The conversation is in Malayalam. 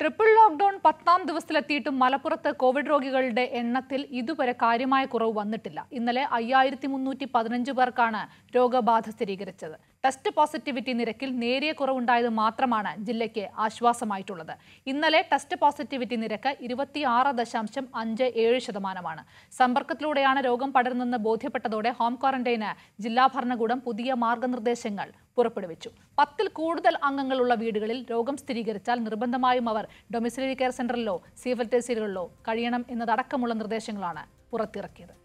ട്രിപ്പിൾ ലോക്ക്ഡൌൺ പത്താം ദിവസത്തിലെത്തിയിട്ടും മലപ്പുറത്ത് കോവിഡ് രോഗികളുടെ എണ്ണത്തിൽ ഇതുവരെ കാര്യമായ കുറവ് വന്നിട്ടില്ല ഇന്നലെ അയ്യായിരത്തി മുന്നൂറ്റി പതിനഞ്ച് പേർക്കാണ് രോഗബാധ സ്ഥിരീകരിച്ചത് ടെസ്റ്റ് പോസിറ്റിവിറ്റി നിരക്കിൽ നേരിയ കുറവുണ്ടായത് മാത്രമാണ് ജില്ലയ്ക്ക് ആശ്വാസമായിട്ടുള്ളത് ഇന്നലെ ടെസ്റ്റ് പോസിറ്റിവിറ്റി നിരക്ക് ഇരുപത്തിയാറ് ദശാംശം അഞ്ച് ഏഴ് ശതമാനമാണ് സമ്പർക്കത്തിലൂടെയാണ് രോഗം പടരുന്നതെന്ന് ബോധ്യപ്പെട്ടതോടെ ഹോം ക്വാറന്റൈന് ജില്ലാ ഭരണകൂടം പുതിയ മാർഗനിർദ്ദേശങ്ങൾ പുറപ്പെടുവിച്ചു പത്തിൽ കൂടുതൽ അംഗങ്ങളുള്ള വീടുകളിൽ രോഗം സ്ഥിരീകരിച്ചാൽ നിർബന്ധമായും അവർ ഡൊമിസിലറി കെയർ സെന്ററിലോ സീഫൽറ്റേസിലുകളിലോ കഴിയണം എന്നതടക്കമുള്ള നിർദ്ദേശങ്ങളാണ് പുറത്തിറക്കിയത്